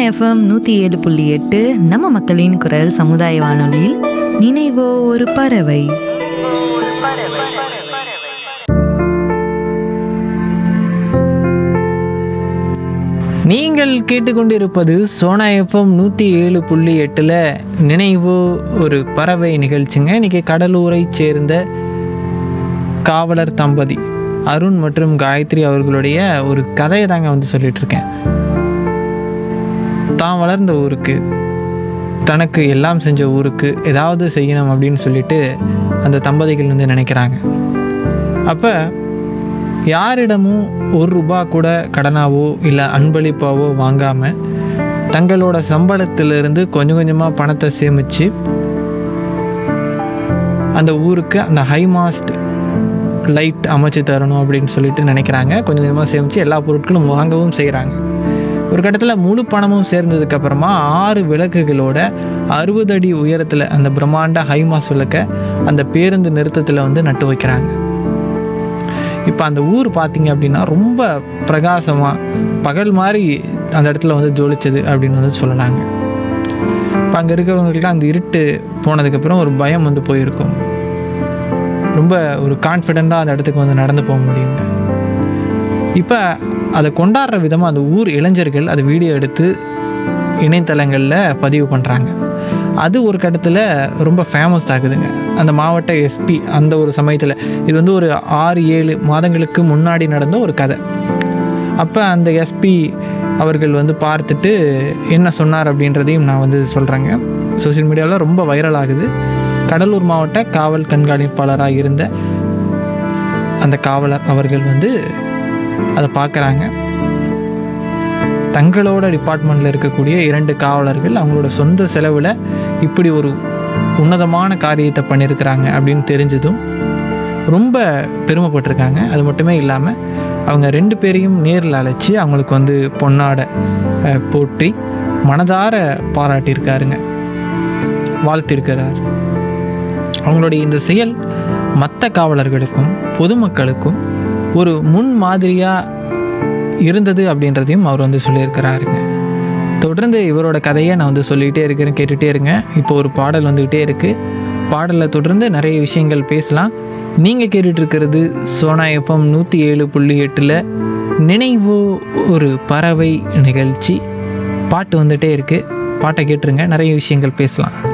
FM நூற்றி ஏழு புள்ளி எட்டு நம்ம மக்களின் குரல் சமுதாய வானொலியில் நினைவோ ஒரு பறவை நீங்கள் கேட்டுக்கொண்டிருப்பது சோனா எஃப்எம் நூற்றி ஏழு புள்ளி எட்டில் நினைவு ஒரு பறவை நிகழ்ச்சிங்க இன்னைக்கு கடலூரை சேர்ந்த காவலர் தம்பதி அருண் மற்றும் காயத்ரி அவர்களுடைய ஒரு கதையை தாங்க வந்து சொல்லிட்டு இருக்கேன் தான் வளர்ந்த ஊருக்கு தனக்கு எல்லாம் செஞ்ச ஊருக்கு ஏதாவது செய்யணும் அப்படின்னு சொல்லிட்டு அந்த தம்பதிகள் வந்து நினைக்கிறாங்க அப்போ யாரிடமும் ஒரு ரூபா கூட கடனாவோ இல்லை அன்பளிப்பாவோ வாங்காமல் தங்களோட சம்பளத்திலிருந்து கொஞ்சம் கொஞ்சமாக பணத்தை சேமித்து அந்த ஊருக்கு அந்த ஹை மாஸ்ட் லைட் அமைச்சு தரணும் அப்படின்னு சொல்லிட்டு நினைக்கிறாங்க கொஞ்சம் கொஞ்சமாக சேமித்து எல்லா பொருட்களும் வாங்கவும் செய்கிறாங்க ஒரு கட்டத்தில் முழு பணமும் சேர்ந்ததுக்கப்புறமா ஆறு விளக்குகளோட அறுபது அடி உயரத்தில் அந்த பிரம்மாண்ட ஹைமாஸ் விளக்கை அந்த பேருந்து நிறுத்தத்தில் வந்து நட்டு வைக்கிறாங்க இப்போ அந்த ஊர் பார்த்தீங்க அப்படின்னா ரொம்ப பிரகாசமாக பகல் மாதிரி அந்த இடத்துல வந்து ஜொலிச்சது அப்படின்னு வந்து சொல்லலாங்க இப்போ அங்கே இருக்கிறவங்களுக்கு அந்த இருட்டு போனதுக்கப்புறம் ஒரு பயம் வந்து போயிருக்கும் ரொம்ப ஒரு கான்ஃபிடெண்ட்டாக அந்த இடத்துக்கு வந்து நடந்து போக முடியுங்க இப்போ அதை கொண்டாடுற விதமாக அந்த ஊர் இளைஞர்கள் அதை வீடியோ எடுத்து இணையதளங்களில் பதிவு பண்ணுறாங்க அது ஒரு கட்டத்தில் ரொம்ப ஃபேமஸ் ஆகுதுங்க அந்த மாவட்ட எஸ்பி அந்த ஒரு சமயத்தில் இது வந்து ஒரு ஆறு ஏழு மாதங்களுக்கு முன்னாடி நடந்த ஒரு கதை அப்போ அந்த எஸ்பி அவர்கள் வந்து பார்த்துட்டு என்ன சொன்னார் அப்படின்றதையும் நான் வந்து சொல்கிறேங்க சோஷியல் மீடியாவில் ரொம்ப வைரல் ஆகுது கடலூர் மாவட்ட காவல் கண்காணிப்பாளராக இருந்த அந்த காவலர் அவர்கள் வந்து அதை பார்க்குறாங்க தங்களோட டிபார்ட்மெண்ட்டில் இருக்கக்கூடிய இரண்டு காவலர்கள் அவங்களோட சொந்த செலவில் இப்படி ஒரு உன்னதமான காரியத்தை பண்ணியிருக்கிறாங்க அப்படின்னு தெரிஞ்சதும் ரொம்ப பெருமைப்பட்டிருக்காங்க அது மட்டுமே இல்லாமல் அவங்க ரெண்டு பேரையும் நேரில் அழைச்சி அவங்களுக்கு வந்து பொன்னாடை அஹ், போற்றி மனதார பாராட்டியிருக்காருங்க வாழ்த்திருக்கிறார் அவங்களுடைய இந்த செயல் மற்ற காவலர்களுக்கும் பொதுமக்களுக்கும் ஒரு முன் மாதிரியாக இருந்தது அப்படின்றதையும் அவர் வந்து சொல்லியிருக்கிறாருங்க தொடர்ந்து இவரோட கதையை நான் வந்து சொல்லிகிட்டே இருக்கிறேன் கேட்டுகிட்டே இருங்க இப்போ ஒரு பாடல் வந்துக்கிட்டே இருக்குது பாடலில் தொடர்ந்து நிறைய விஷயங்கள் பேசலாம் நீங்கள் கேட்டுட்டு இருக்கிறது சோனா எஃப்எம் நூற்றி ஏழு புள்ளி எட்டில் நினைவு ஒரு பறவை நிகழ்ச்சி பாட்டு வந்துகிட்டே இருக்குது பாட்டை கேட்டுருங்க நிறைய விஷயங்கள் பேசலாம்